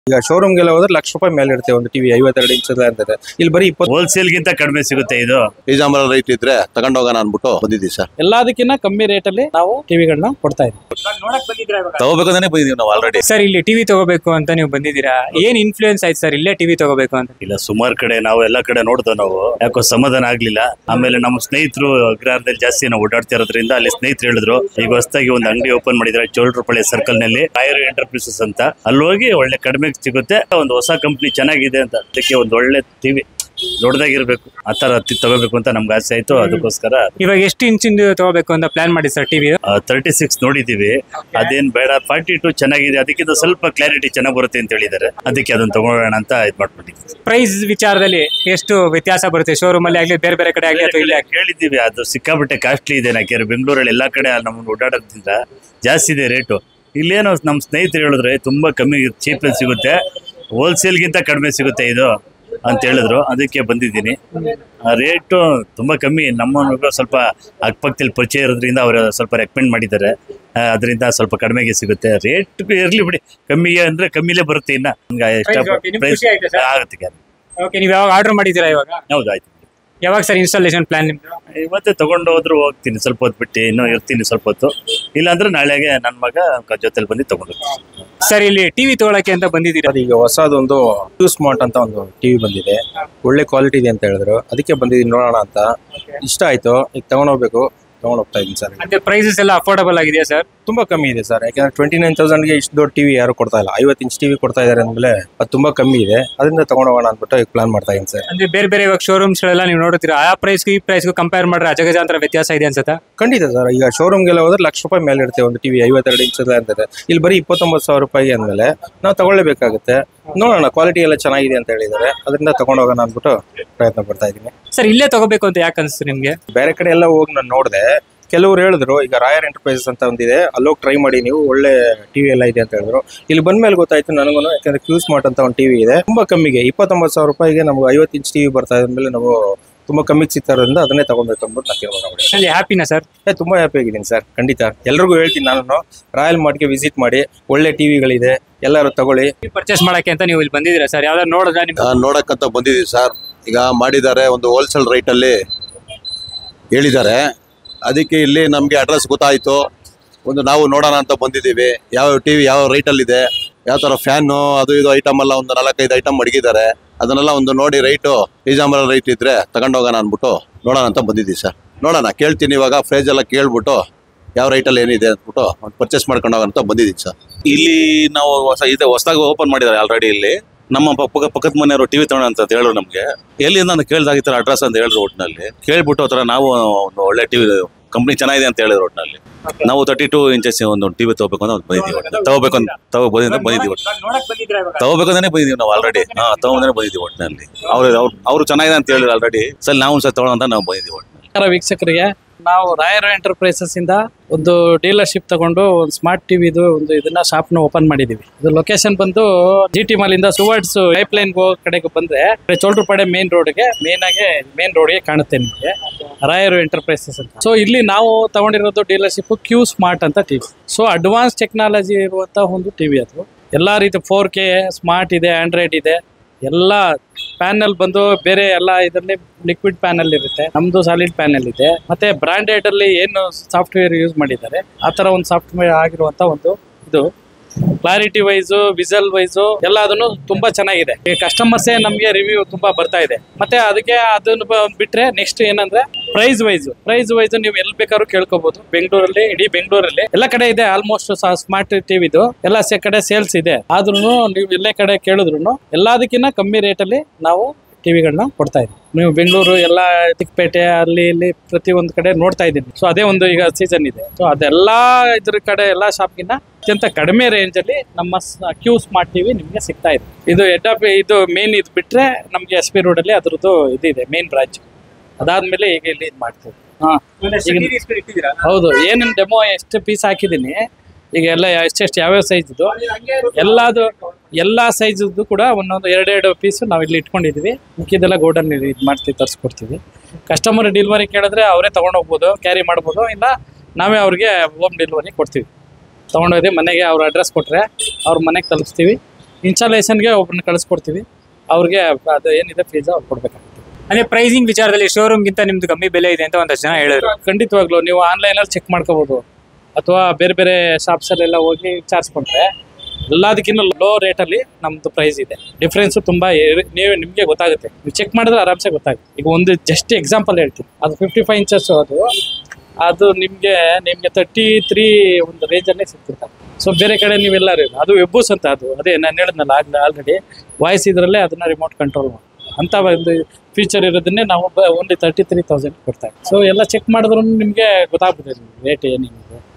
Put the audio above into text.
ಈಗ ಶೋರೂಮ್ಗೆಲ್ಲ ಹೋದ್ರೆ ಲಕ್ಷ ರೂಪಾಯಿ ಮೇಲೆ ಇರುತ್ತೆ ಒಂದು ಟಿವಿ ಐವತ್ತೆರಡು ಇಂಚ್ ಅಂತಾರೆ ಇಲ್ಲಿ ಬರೀ ಇಪ್ಪತ್ತು ಹೋಲ್ಸೇಲ್ ಗಿಂತ ಕಡಿಮೆ ಸಿಗುತ್ತೆ ಇದು ರೀಸನಬಲ್ ರೈಟ್ ಇದ್ರೆ ತಗೊಂಡೋಗೋಣ ಅನ್ಬಿಟ್ಟು ಬಂದಿದ್ದೀವಿ ಸರ್ ಎಲ್ಲದಕ್ಕಿಂತ ಕಮ್ಮಿ ರೇಟಲ್ಲಿ ನಾವು ಟಿವಿಗಳನ್ನ ಕೊಡ್ತಾ ಇದ್ದೀವಿ ತಗೋಬೇಕು ಅಂತಾನೆ ಬಂದಿದೀವಿ ನಾವು ಆಲ್ರೆಡಿ ಸರ್ ಇಲ್ಲಿ ಟಿವಿ ತಗೋಬೇಕು ಅಂತ ನೀವು ಬಂದಿದ್ದೀರಾ ಏನ್ ಇನ್ಫ್ಲೂಯೆನ್ಸ್ ಆಯ್ತು ಸರ್ ಇಲ್ಲೇ ಟಿವಿ ತಗೋಬೇಕು ಅಂತ ಇಲ್ಲ ಸುಮಾರು ಕಡೆ ನಾವು ಎಲ್ಲ ಕಡೆ ನೋಡ್ದೋ ನಾವು ಯಾಕೋ ಸಮಾಧಾನ ಆಗ್ಲಿಲ್ಲ ಆಮೇಲೆ ನಮ್ಮ ಸ್ನೇಹಿತರು ಅಗ್ರಹಾರದಲ್ಲಿ ಜಾಸ್ತಿ ನಾವು ಓಡಾಡ್ತಾ ಇರೋದ್ರಿಂದ ಅಲ್ಲಿ ಸ್ನೇಹಿತರು ಹೇಳಿದ್ರು ಈಗ ಹೊಸದಾಗಿ ಒಂದು ಅಂಗಡಿ ಓಪನ್ ಮಾಡಿದ್ರೆ ಚೋಳರಪಳ್ಳಿ ಸರ್ಕಲ್ ನಲ್ಲಿ ಫೈರ್ ಎಂಟರ್ಪ್ರೈಸಸ್ ಅಂತ ಅಲ್ಲಿ ಹೋಗಿ ಒಳ್ಳೆ ಕಡಿಮೆ ಸಿಗುತ್ತೆ ಒಂದು ಹೊಸ ಕಂಪ್ನಿ ಚೆನ್ನಾಗಿದೆ ಅಂತ ಅದಕ್ಕೆ ಒಂದು ಒಳ್ಳೆ ಟಿವಿ ದೊಡ್ಡದಾಗಿರ್ಬೇಕು ಆ ತರ ಹತ್ತಿ ತಗೋಬೇಕು ಅಂತ ನಮ್ಗೆ ಆಸೆ ಆಯ್ತು ಅದಕ್ಕೋಸ್ಕರ ಇವಾಗ ಎಷ್ಟು ಇಂಚಿಂದು ತಗೋಬೇಕು ಅಂತ ಪ್ಲಾನ್ ಮಾಡಿ ಸರ್ ಟಿವಿ ತರ್ಟಿ ಸಿಕ್ಸ್ ನೋಡಿದೀವಿ ಅದೇನ್ ಬೇಡ ಫಾರ್ಟಿ ಟು ಚೆನ್ನಾಗಿದೆ ಅದಕ್ಕಿಂತ ಸ್ವಲ್ಪ ಕ್ಲಾರಿಟಿ ಚೆನ್ನಾಗಿ ಬರುತ್ತೆ ಅಂತ ಹೇಳಿದ್ದಾರೆ ಅದಕ್ಕೆ ಅದನ್ನ ತಗೊಳ್ಳೋಣ ಅಂತ ಇದು ಮಾಡ್ಬಿಟ್ಟಿದ್ವಿ ಪ್ರೈಸ್ ವಿಚಾರದಲ್ಲಿ ಎಷ್ಟು ವ್ಯತ್ಯಾಸ ಬರುತ್ತೆ ಶೋರೂಮ್ ಅಲ್ಲಿ ಆಗ್ಲಿ ಬೇರೆ ಬೇರೆ ಕಡೆ ಆಗ್ಲಿ ಅಥವಾ ಇಲ್ಲಿ ಆಗ್ಲಿ ಕೇಳಿದ್ದೀವಿ ಅದು ಸಿಕ್ಕಾಪಟ್ಟೆ ಕಾಸ್ಟ್ಲಿ ಇದೆ ಯಾಕೆಂದ್ರೆ ಬೆಂಗಳೂರಲ್ಲಿ ಎಲ್ಲಾ ಕಡೆ ನಮ್ಮನ್ನು ಓಡಾಡೋದ್ರಿಂದ ಜಾಸ್ತಿ ಇದೆ ರೇಟು ಇಲ್ಲೇನೋ ನಮ್ಮ ಸ್ನೇಹಿತರು ಹೇಳಿದ್ರೆ ತುಂಬಾ ಕಮ್ಮಿ ಚೀಪಲ್ಲಿ ಸಿಗುತ್ತೆ ಹೋಲ್ಸೇಲ್ಗಿಂತ ಕಡಿಮೆ ಸಿಗುತ್ತೆ ಇದು ಅಂತ ಹೇಳಿದ್ರು ಅದಕ್ಕೆ ಬಂದಿದ್ದೀನಿ ರೇಟು ತುಂಬಾ ಕಮ್ಮಿ ನಮ್ಮನಿಗೂ ಸ್ವಲ್ಪ ಅಕ್ಕಪಕ್ಕದಲ್ಲಿ ಪರಿಚಯ ಇರೋದ್ರಿಂದ ಅವರು ಸ್ವಲ್ಪ ರೆಕಮೆಂಡ್ ಮಾಡಿದ್ದಾರೆ ಅದರಿಂದ ಸ್ವಲ್ಪ ಕಡಿಮೆಗೆ ಸಿಗುತ್ತೆ ರೇಟ್ ಇರ್ಲಿ ಬಿಡಿ ಕಮ್ಮಿಗೆ ಅಂದ್ರೆ ಕಮ್ಮಿಲೇ ಬರುತ್ತೆ ಇನ್ನ ಹಂಗ Price okay, ನಿಮ್ಗೆ ಪ್ರೈಸ್ ಖುಷಿ ಆಯ್ತಾ sir? ಆಗುತ್ತೆ ಓಕೆ ನೀವು ಯಾವಾಗ ಆರ್ಡರ್ ಮಾಡಿದ್ದೀರಾ ಇವಾಗ ಹೌದು ಆಯ್ತು ಯಾವಾಗ ಸರ್ ಇನ್ಸ್ಟಾಲೇಷನ್ ಪ್ಲಾನ್ ನಿಮ್ದು ಇವತ್ತೇ ತಗೊಂಡು ಹೋದ್ರು ಹೋಗ್ತೀನಿ ಸ್ವಲ್ಪ ಹೊತ್ತು ಬಿಟ್ಟು ಇನ್ನೂ ಇರ್ತೀನಿ ಸ್ವಲ್ಪ ಹೊತ್ತು ಇಲ್ಲಾಂದ್ರೆ ನಾಳೆಗೆ ನನ್ನ ಮಗ ಜೊತೆಲಿ ಬಂದು ತಗೊಂಡು ಹೋಗ್ತೀನಿ ಸರ್ ಇಲ್ಲಿ ಟಿವಿ ತಗೊಳಕ್ಕೆ ಅಂತ ಬಂದಿದ್ದೀರಾ ಅದು ಈಗ ಹೊಸದೊಂದು ಟೂ ಸ್ಮಾರ್ಟ್ ಅಂತ ಒಂದು ಟಿವಿ ಬಂದಿದೆ ಒಳ್ಳೆ ಕ್ವಾಲಿಟಿ ಇದೆ ಅಂತ ಹೇಳಿದ್ರು ಅದಕ್ಕೆ ಬಂದಿದ್ದೀನಿ ನೋಡೋಣ ಅಂತ ಇಷ್ಟ ಆಯ್ತು ಈಗ ತಗೊಂಡೋಗ್ಬೇಕು ತಗೊಂಡ್ ಹೋಗ್ತಾ ಇದ್ದೀನಿ ಸರ್ ಮತ್ತೆ ಪ್ರೈಸಸ್ ಎಲ್ಲ ಅಫೋರ್ಡಬಲ್ ಆಗಿದೆಯಾ ಸರ್ ತುಂಬಾ ಕಮ್ಮಿ ಇದೆ ಸರ್ ಯಾಕಂದ್ರೆ ಟ್ವೆಂಟಿ ನೈನ್ ತೌಸಂಡ್ಗೆ ಇಷ್ಟು ದೊಡ್ಡ ಟಿವಿ ಯಾರು ಕೊಡ್ತಾ ಇಲ್ಲ ಐವತ್ತು ಇಂಚ್ ಟಿವಿ ಕೊಡ್ತಾ ಇದಾರೆ ಅಂದ್ಮೇಲೆ ಅದು ತುಂಬಾ ಕಮ್ಮಿ ಇದೆ ಅದರಿಂದ ತಗೊಂಡೋಗೋಣ ಅಂದ್ಬಿಟ್ಟು ಈಗ ಪ್ಲಾನ್ ಮಾಡ್ತಾ ಇದ್ದೀನಿ ಸರ್ ಅಂದ್ರೆ ಬೇರೆ ಬೇರೆ ಇವಾಗ ಶೋರೂಮ್ಸ್ ಗಳೆಲ್ಲ ನೀವು ನೋಡ್ತೀರಾ ಆ ಪ್ರೈಸ್ಗೂ ಈ ಪ್ರೈಸ್ಗೂ ಕಂಪೇರ್ ಮಾಡಿದ್ರೆ ಅಜಗಜಾಂತರ ವ್ಯತ್ಯಾಸ ಇದೆ ಅನ್ಸುತ್ತಾ ಖಂಡಿತ ಸರ್ ಈಗ ಶೋರೂಮ್ಗೆಲ್ಲ ಹೋದ್ರೆ ಲಕ್ಷ ರೂಪಾಯಿ ಮೇಲೆ ಇರುತ್ತೆ ಒಂದು ಟಿವಿ ಐವತ್ತೆರಡು ಇಂಚ್ ಅಂತಾರೆ ಇಲ್ಲಿ ಬರೀ ಇಪ್ಪತ್ತೊಂಬತ್ತು ಸಾವಿರ ರೂಪಾಯಿ ಅಂದಮೇಲೆ ನಾವು ತಗೊಳ್ಳೇಬೇಕಾಗುತ್ತೆ ನೋಡೋಣ ಕ್ವಾಲಿಟಿ ಎಲ್ಲ ಚೆನ್ನಾಗಿದೆ ಅಂತ ಹೇಳಿದ್ದಾರೆ ಅದರಿಂದ ತಗೊಂಡೋಗೋಣ ಅಂದ್ಬಿಟ್ಟು ಪ್ರಯತ್ನ ಪಡ್ತಾ ಇದ್ದೀನಿ ಸರ್ ಇಲ್ಲೇ ತಗೋಬೇಕು ಅಂತ ಯಾಕೆ ಅನ್ಸುತ್ತೆ ನಿಮ್ಗೆ ಬೇರೆ ಕಡೆ ಎಲ್ಲ ಹೋಗಿ ನಾನು ನೋಡಿದೆ ಕೆಲವರು ಹೇಳಿದ್ರು ಈಗ ರಾಯರ್ ಎಂಟರ್ಪ್ರೈಸಸ್ ಅಂತ ಒಂದಿದೆ ಅಲ್ಲೋಗಿ ಟ್ರೈ ಮಾಡಿ ನೀವು ಒಳ್ಳೆ ಟಿವಿ ಎಲ್ಲ ಇದೆ ಅಂತ ಹೇಳಿದ್ರು ಇಲ್ಲಿ ಬಂದ್ಮೇಲೆ ಗೊತ್ತಾಯ್ತು ನನಗೂ ಯಾಕಂದ್ರೆ ಕ್ಯೂ ಸ್ಮಾರ್ಟ್ ಅಂತ ಒಂದು ಟಿವಿ ಇದೆ ತುಂಬಾ ಕಮ್ಮಿಗೆ ಇಪ್ಪತ್ತೊಂಬತ್ತು ಸಾವಿರ ರೂಪಾಯಿಗೆ ನಮ್ಗೆ ಐವತ್ತು ಇಂಚ್ ಟಿವಿ ಬರ್ತಾ ಇದ್ಮೇಲೆ ನಾವು ತುಂಬಾ ಕಮ್ಮಿಗೆ ಸಿಗ್ತಾ ಇರೋದ್ರಿಂದ ಅದನ್ನೇ ತಗೊಬೇಕು ಅಂದ್ಬಿಟ್ಟು ನಾನು ತೀರ್ಮಾನ ಮಾಡಿದ್ದೀನಿ ಅಲ್ಲಿ ಹ್ಯಾಪಿನಾ ಸರ್ ಏ, ತುಂಬಾ ಹ್ಯಾಪಿ ಆಗಿದ್ದೀನಿ ಸರ್ ಖಂಡಿತ ಎಲ್ರಿಗೂ ಹೇಳ್ತೀನಿ ನಾನು ರಾಯಲ್ ಮಾರ್ಟ್ಗೆ ವಿಸಿಟ್ ಮಾಡಿ ಒಳ್ಳೆ ಟಿವಿಗಳಿದೆ ಎಲ್ಲರೂ ತಗೊಳ್ಳಿ ಪರ್ಚೇಸ್ ಮಾಡಕ್ಕೆ ಅಂತ ನೀವು ಇಲ್ಲಿ ಬಂದಿದ್ದೀರಾ ಸರ್ ಯಾವ್ದಾದ್ರು ನೋಡಿದ್ರೆ ನಿಮ್ಗೆ ಆ, ನೋಡಕ್ಕಂತ ಬಂದಿದ್ದೀವಿ ಸರ್ ಈಗ ಮಾಡಿದ್ದಾರೆ ಒಂದು ಹೋಲ್ಸೇಲ್ ರೈಟಲ್ಲಿ ಹೇಳಿದ್ದಾರೆ ಅದಕ್ಕೆ ಇಲ್ಲಿ ನಮಗೆ ಅಡ್ರೆಸ್ ಗೊತ್ತಾಯಿತು ಒಂದು ನಾವು ನೋಡೋಣ ಅಂತ ಬಂದಿದ್ದೀವಿ ಯಾವ ಟಿ ವಿ ಯಾವ ರೈಟಲ್ಲಿದೆ ಯಾವ ಥರ ಫ್ಯಾನು ಅದು ಇದು ಐಟಮ್ ಎಲ್ಲ ಒಂದು ನಾಲ್ಕೈದು ಐಟಮ್ ಮಡಗಿದ್ದಾರೆ ಅದನ್ನೆಲ್ಲ ಒಂದು ನೋಡಿ ರೈಟು ರೀಸನಬಲ್ ರೈಟ್ ಇದ್ರೆ ತಗೊಂಡೋಗೋಣ ಅಂದ್ಬಿಟ್ಟು ನೋಡೋಣ ಅಂತ ಬಂದಿದ್ದೀವಿ ಸರ್ ನೋಡೋಣ ಕೇಳ್ತೀನಿ ಇವಾಗ ಫ್ರೈಸ್ ಎಲ್ಲ ಕೇಳ್ಬಿಟ್ಟು ಯಾವ ರೈಟಲ್ಲಿ ಏನಿದೆ ಅಂದ್ಬಿಟ್ಟು ಪರ್ಚೇಸ್ ಮಾಡ್ಕೊಂಡು ಹೋಗೋಣ ಅಂತ ಬಂದಿದ್ದೀನಿ ಸರ್ ಇಲ್ಲಿ ನಾವು ಹೊಸ ಇದೆ ಹೊಸದಾಗಿ ಓಪನ್ ಮಾಡಿದ್ದಾರೆ ಆಲ್ರೆಡಿ ಇಲ್ಲಿ ನಮ್ಮ ಪಕ್ಕ ಪಕ್ಕದ ಮನೆಯವರು ಟಿವಿ ತಗೋಣ ಅಂತ ಹೇಳಿದ್ರು ನಮಗೆ ಎಲ್ಲಿಂದ ನಾನು ಕೇಳ್ದಾಗ ಈ ಥರ ಅಡ್ರೆಸ್ ಅಂತ ಹೇಳಿದ್ರು ಒಟ್ಟಿನಲ್ಲಿ ಕೇಳ್ಬಿಟ್ಟು ಹತ್ರ ನಾವು ಒಂದು ಒಳ್ಳೆ ಟಿವಿ ಕಂಪ್ನಿ ಚೆನ್ನಾಗಿದೆ ಅಂತ ಹೇಳಿದ್ರು ಒಟ್ಟಿನಲ್ಲಿ ನಾವು ತರ್ಟಿ ಟೂ ಇಂಚಸ್ ಒಂದು ಟಿವಿ ತಗೋಬೇಕು ಅಂತ ಬಂದಿದ್ದೀವಿ ಒಟ್ಟಿನಲ್ಲಿ ತಗೋಬೇಕು ಅಂತ ತಗೋ ಬಂದಿದ್ದ ಬಂದಿದ್ದೀವಿ ಒಟ್ಟು ತಗೋಬೇಕು ಅಂತಾನೆ ಬಂದಿದ್ದೀವಿ ನಾವು ಆಲ್ರೆಡಿ ಹಾ ತಗೊಂಡೇ ಬಂದಿದ್ದೀವಿ ಒಟ್ಟಿನಲ್ಲಿ ಅವ್ರು ಅವ್ರು ಅವರು ಚೆನ್ನಾಗಿದೆ ಅಂತ ಹೇಳಿದ್ರು ಆಲ್ರೆಡಿ ಸರ್ ನಾವು ಒಂದು ಸಲ ತಗೊಳ್ಳೋಣ ಅಂತ ನಾವು ಬಂದಿದ್ದೀವಿ ಒಟ್ಟಿನಲ್ಲಿ ನಮಸ್ಕಾರ ವೀಕ್ಷಕರಿಗೆ ನಾವು ರಾಯರ್ ಎಂಟರ್ಪ್ರೈಸಸ್ ಇಂದ ಒಂದು ಡೀಲರ್ಶಿಪ್ ತಗೊಂಡು ಒಂದು ಸ್ಮಾರ್ಟ್ ಟಿವಿದು ಒಂದು ಇದನ್ನ ಶಾಪ್ನ ಓಪನ್ ಮಾಡಿದೀವಿ ಇದು ಲೊಕೇಶನ್ ಬಂದು ಜಿ ಟಿ ಮಾಲ್ ಇಂದ ಸುವರ್ಡ್ಸ್ ಪೈಪ್ ಲೈನ್ ಹೋಗೋ ಕಡೆಗೆ ಬಂದ್ರೆ ಚೋಲ್ಟ್ರಪಾಡೆ ಮೇನ್ ರೋಡ್ಗೆ ಮೇನ್ ಆಗಿ ಮೇನ್ ರೋಡ್ಗೆ ಕಾಣುತ್ತೆ ನಿಮಗೆ ರಾಯರ್ ಎಂಟರ್ಪ್ರೈಸಸ್ ಅಂತ ಸೊ ಇಲ್ಲಿ ನಾವು ತಗೊಂಡಿರೋದು ಡೀಲರ್ಶಿಪ್ ಕ್ಯೂ ಸ್ಮಾರ್ಟ್ ಅಂತ ಟಿವಿ ಸೊ ಅಡ್ವಾನ್ಸ್ ಟೆಕ್ನಾಲಜಿ ಇರುವಂತ ಒಂದು ಟಿವಿ ಅದು ಎಲ್ಲಾ ರೀತಿ ಫೋರ್ ಕೆ ಸ್ಮಾರ್ಟ್ ಇದೆ ಆಂಡ್ರಾಯ್ಡ್ ಇದೆ ಎಲ್ಲ ಪ್ಯಾನಲ್ ಬಂದು ಬೇರೆ ಎಲ್ಲ ಇದರಲ್ಲಿ ಲಿಕ್ವಿಡ್ ಪ್ಯಾನಲ್ ಇರುತ್ತೆ ನಮ್ದು ಸಾಲಿಡ್ ಪ್ಯಾನಲ್ ಇದೆ ಮತ್ತೆ ಬ್ರಾಂಡೆಡ್ ಅಲ್ಲಿ ಏನು ಸಾಫ್ಟ್ವೇರ್ ಯೂಸ್ ಮಾಡಿದ್ದಾರೆ ಆ ತರ ಒಂದು ಸಾಫ್ಟ್ವೇರ್ ಆಗಿರುವಂತ ಒಂದು ಇದು ಕ್ಲಾರಿಟಿ ವೈಸು ವಿಸಲ್ ವೈಸು ಎಲ್ಲ ಅದನ್ನು ತುಂಬಾ ಚೆನ್ನಾಗಿದೆ ಈ ಕಸ್ಟಮರ್ಸೇ ನಮಗೆ ರಿವ್ಯೂ ತುಂಬಾ ಬರ್ತಾ ಇದೆ ಮತ್ತೆ ಅದಕ್ಕೆ ಅದನ್ನು ಬ- ಬಿಟ್ರೆ ನೆಕ್ಸ್ಟ್ ಏನಂದ್ರೆ ಪ್ರೈಸ್ ವೈಸ್ ಪ್ರೈಸ್ ವೈಸ್ ನೀವು ಎಲ್ಲಿ ಬೇಕಾದ್ರೂ ಕೇಳ್ಕೋಬಹುದು ಬೆಂಗಳೂರಲ್ಲಿ ಇಡೀ ಬೆಂಗಳೂರಲ್ಲಿ ಎಲ್ಲ ಕಡೆ ಇದೆ ಆಲ್ಮೋಸ್ಟ್ ಸ್ಮಾರ್ಟ್ ಟಿವಿದು ಎಲ್ಲ ಸೆ- ಕಡೆ ಸೇಲ್ಸ್ ಇದೆ ಆದ್ರೂ ನೀವು ಎಲ್ಲೇ ಕಡೆ ಕೇಳಿದ್ರು ಎಲ್ಲದಕ್ಕಿಂತ ಕಮ್ಮಿ ರೇಟಲ್ಲಿ ನಾವು ಟಿವಿಗಳನ್ನ ಕೊಡ್ತಾ ಇದ್ದೀವಿ ನೀವು ಬೆಂಗಳೂರು ಎಲ್ಲ ಚಿಕ್ಕಪೇಟೆ ಅಲ್ಲಿ ಇಲ್ಲಿ ಪ್ರತಿ ಒಂದು ಕಡೆ ನೋಡ್ತಾ ಇದ್ದೀನಿ ಸೊ ಅದೇ ಒಂದು ಈಗ ಸೀಸನ್ ಇದೆ ಸೊ ಅದೆಲ್ಲ ಇದ್ರ ಕಡೆ ಎಲ್ಲ ಶಾಪ್ಗಿನ್ನ ಅತ್ಯಂತ ಕಡಿಮೆ ರೇಂಜ್ ಅಲ್ಲಿ ನಮ್ಮ ಕ್ಯೂ ಸ್ಮಾರ್ಟ್ ಟಿವಿ ನಿಮಗೆ ಸಿಗ್ತಾ ಇದೆ ಇದು ಹೆಡ್ ಆಫ್ ಇದು ಮೇನ್ ಇದು ಬಿಟ್ರೆ ನಮಗೆ ಎಸ್ ಪಿ ರೋಡ್ ಅಲ್ಲಿ ಅದ್ರದ್ದು ಇದಿದೆ ಮೇನ್ ಬ್ರಾಂಚ್ ಅದಾದ್ಮೇಲೆ ಈಗ ಇಲ್ಲಿ ಇದು ಮಾಡ್ತೀವಿ ಹಾ ಈಗ- ಹೌದು ಏನೇನು ಡೆಮೋ ಎಷ್ಟು ಪೀಸ್ ಹಾಕಿದ್ದೀನಿ ಈಗ ಎಲ್ಲ ಎಷ್ಟೆಷ್ಟು ಯಾವ್ಯಾವ ಸೈಜ್ದು ಎಲ್ಲದು ಎಲ್ಲ ಸೈಜದ್ದು ಕೂಡ ಒಂದೊಂದು ಎರಡೆರಡು ಪೀಸ್ ನಾವು ಇಲ್ಲಿ ಇಟ್ಕೊಂಡಿದ್ದೀವಿ ಮಿಕ್ಕಿದೆಲ್ಲ ಗೋಡನ್ ಇದು ಮಾಡ್ತೀವಿ ತರಿಸ್ಕೊಡ್ತೀವಿ ಕಸ್ಟಮರ್ ಡೆಲಿವರಿ ಕೇಳಿದ್ರೆ ಅವರೇ ತೊಗೊಂಡೋಗ್ಬೋದು ಕ್ಯಾರಿ ಮಾಡ್ಬೋದು ಇಲ್ಲ ನಾವೇ ಅವ್ರಿಗೆ ಹೋಮ್ ಡೆಲಿವರಿ ಕೊಡ್ತೀವಿ ತೊಗೊಂಡೋಗಿ ಮನೆಗೆ ಅವ್ರ ಅಡ್ರೆಸ್ ಕೊಟ್ಟರೆ ಅವ್ರ ಮನೆಗೆ ತಲುಪಿಸ್ತೀವಿ ಇನ್ಸ್ಟಾಲೇಷನ್ಗೆ ಒಬ್ಬರನ್ನ ಕಳಿಸ್ಕೊಡ್ತೀವಿ ಅವ್ರಿಗೆ ಅದು ಏನಿದೆ ಫೀಸ್ ಅವ್ರು ಕೊಡ್ಬೇಕಾಗುತ್ತೆ ಅಂದ್ರೆ ಪ್ರೈಸಿಂಗ್ ವಿಚಾರದಲ್ಲಿ ಶೋರೂಮ್ ಗಿಂತ ನಿಮ್ದು ಕಮ್ಮಿ ಬೆಲೆ ಇದೆ ಅಂತ ಒಂದಷ್ಟು ಜನ ಹೇಳಿದ್ರು ಖಂಡಿತವಾಗ್ಲೂ ನೀವು ಆನ್ಲೈನಲ್ಲಿ ಚೆಕ್ ಮಾಡ್ಕೋಬೋದು ಅಥವಾ ಬೇರೆ ಬೇರೆ ಶಾಪ್ಸಲ್ಲೆಲ್ಲ ಹೋಗಿ ವಿಚಾರಿಸ್ಕೊಂಡ್ರೆ ಎಲ್ಲದಕ್ಕಿಂತ ಲೋ ರೇಟಲ್ಲಿ ನಮ್ಮದು ಪ್ರೈಸ್ ಇದೆ ಡಿಫ್ರೆನ್ಸು ತುಂಬ ನೀವು ನಿಮಗೆ ಗೊತ್ತಾಗುತ್ತೆ ನೀವು ಚೆಕ್ ಮಾಡಿದ್ರೆ ಆರಾಮ್ಸೆ ಗೊತ್ತಾಗುತ್ತೆ ಈಗ ಒಂದು ಜಸ್ಟ್ ಎಕ್ಸಾಂಪಲ್ ಹೇಳ್ತೀನಿ ಅದು ಫಿಫ್ಟಿ ಫೈವ್ ಇಂಚಸ್ ಅದು ಅದು ನಿಮಗೆ ನಿಮಗೆ ತರ್ಟಿ ತ್ರೀ ಒಂದು ರೇಂಜಲ್ಲೇ ಸಿಗ್ತಿರ್ತಾರೆ ಸೊ ಬೇರೆ ಕಡೆ ನೀವೆಲ್ಲ ಅದು ವೆಬ್ಬೂಸ್ ಅಂತ ಅದು ಅದೇ ನಾನು ಹೇಳಿದ್ನಲ್ಲ ಆಗಲೇ ಆಲ್ರೆಡಿ ವಾಯ್ಸ್ ಇದರಲ್ಲೇ ಅದನ್ನ ರಿಮೋಟ್ ಕಂಟ್ರೋಲ್ ಮಾಡಿ ಅಂತ ಒಂದು ಫೀಚರ್ ಇರೋದನ್ನೇ ನಾವು ಓನ್ಲಿ ತರ್ಟಿ ತ್ರೀ ತೌಸಂಡ್ ಕೊಡ್ತಾ ಸೊ ಎಲ್ಲ ಚೆಕ್ ಮಾಡಿದ್ರು ನಿಮಗೆ ಗೊತ್ತಾಗ್ಬಿಟ್ಟಿದೆ ರೇಟ್ ಏನೇನಿದೆ